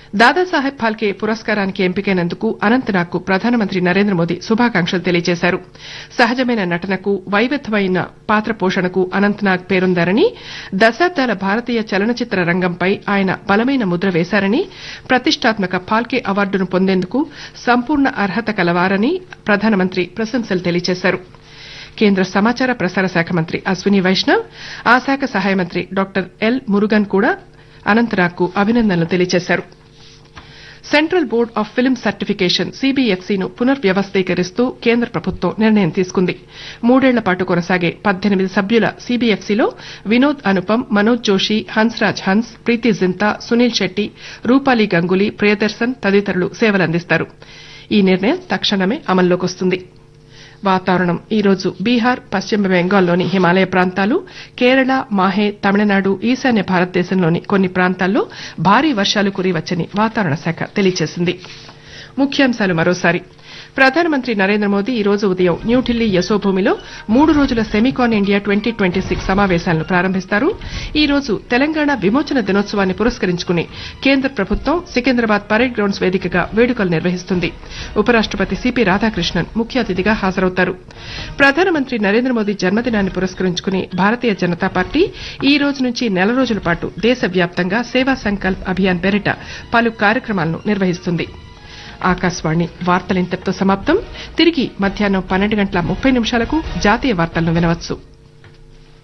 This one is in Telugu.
దాదాసాహెబ్ ఫాల్కే పురస్కారానికి ఎంపికైనందుకు అనంతనాగ్కు ప్రధానమంత్రి నరేంద్ర మోదీ శుభాకాంక్షలు తెలియజేశారు సహజమైన నటనకు వైవిధ్యమైన పాత్ర పోషణకు అనంతనాగ్ పేరొందారని దశాబ్దాల భారతీయ చలనచిత్ర రంగంపై ఆయన బలమైన ముద్ర వేశారని ప్రతిష్టాత్మక ఫాల్కే అవార్డును పొందేందుకు సంపూర్ణ అర్హత కలవారని ప్రధానమంత్రి ప్రశంసలు తెలియజేశారు కేంద్ర సమాచార ప్రసార శాఖ మంత్రి అశ్విని వైష్ణవ్ ఆ శాఖ సహాయ మంత్రి డాక్టర్ ఎల్ మురుగన్ కూడా అనంతనాగ్కు అభినందనలు తెలియజేశారు central board of film certification సీబీఎఫ్సీను పునర్వ్యవస్థీకరిస్తూ కేంద్ర ప్రభుత్వం నిర్ణయం తీసుకుంది మూడేళ్ల పాటు కొనసాగే పద్దెనిమిది సభ్యుల సీబీఎఫ్సీలో వినోద్ అనుపమ్ మనోజ్ జోషి హన్స్రాజ్ హన్స్ ప్రీతి జింతా సునీల్ శెట్టి రూపాలి గంగూలీ ప్రియదర్శన్ తదితరులు సేవలందిస్తారు ఈ నిర్ణయం తక్షణమే అమల్లోకి వస్తుంది వాతావరణం ఈ రోజు బీహార్ పశ్చిమ బెంగాల్లోని హిమాలయ ప్రాంతాలు కేరళ మాహే తమిళనాడు ఈశాన్య భారతదేశంలోని కొన్ని ప్రాంతాల్లో భారీ వర్షాలు కురియవచ్చని వాతావరణ శాఖ తెలియజేసింది ముఖ్యాంశాలు మరోసారి ప్రధానమంత్రి నరేంద్ర మోదీ ఈ రోజు ఉదయం న్యూఢిల్లీ యశోభూమిలో మూడు రోజుల Semicon India twenty twenty six సమావేశాలను ప్రారంభిస్తారు ఈ రోజు తెలంగాణ విమోచన దినోత్సవాన్ని పురస్కరించుకుని కేంద్ర ప్రభుత్వం సికింద్రాబాద్ పరేడ్ గ్రౌండ్స్ వేదికగా వేడుకలు నిర్వహిస్తుంది ఉపరాష్టపతి సిపి రాధాకృష్ణన్ ముఖ్య అతిథిగా హాజరవుతారు ప్రధానమంత్రి నరేంద్ర మోదీ జన్మదినాన్ని పురస్కరించుకుని భారతీయ జనతా పార్టీ ఈ రోజు నుంచి నెల రోజుల పాటు దేశవ్యాప్తంగా సేవా సంకల్ప్ అభియాన్ పేరిట పలు కార్యక్రమాలను నిర్వహిస్తుంది ఆకాశవాణి వార్తలింతటితో సమాప్తం తిరిగి మధ్యాహ్నం పన్నెండు గంటల ముప్పై నిమిషాలకు జాతీయ వార్తలను వినవచ్చు